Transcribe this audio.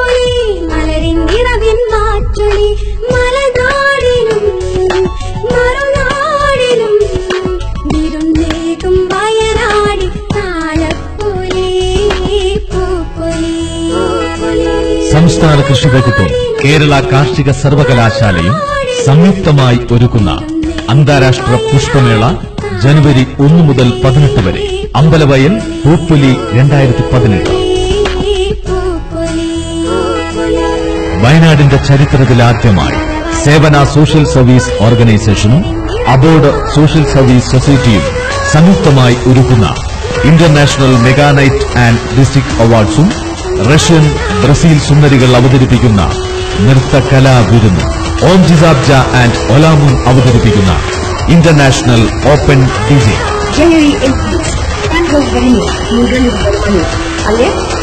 പൂപ്പൊലി മലരിന്തിറവിൻ മാറ്റൊളി മലനാടിനും മറുനാടിനും വിരുന്നേകും വയനാടി താലപ്പൊലി പൂപ്പൊലി സംസ്ഥാന കൃഷി വകുപ്പും കേരള കാർഷിക സർവകലാശാലയും സംയുക്തമായി ഒരുക്കുന്ന അന്താരാഷ്ട്ര പുഷ്പമേള ജനുവരി ഒന്ന് മുതൽ പതിനെട്ട് വരെ അമ്പലവയൽ പൂപ്പൊലി രണ്ടായിരത്തി പതിനെട്ട് വയനാടിന്റെ ചരിത്രത്തിലാദ്യമായി സേവന സോഷ്യൽ സർവീസ് ഓർഗനൈസേഷനും അബോർഡ് സോഷ്യൽ സർവീസ് സൊസൈറ്റിയും സംയുക്തമായി ഒരുക്കുന്ന international mega night and district അവാർഡ്സും റഷ്യൻ ബ്രസീൽ സുന്ദരികൾ അവതരിപ്പിക്കുന്ന നൃത്തകലാ വിരുന്ന് ഓം ജിസാബ്ജ ആൻഡ് ഒലാമുൻ അവതരിപ്പിക്കുന്ന international open DJ January 8th, San Jose Venue, New Delhi, Germany. Alias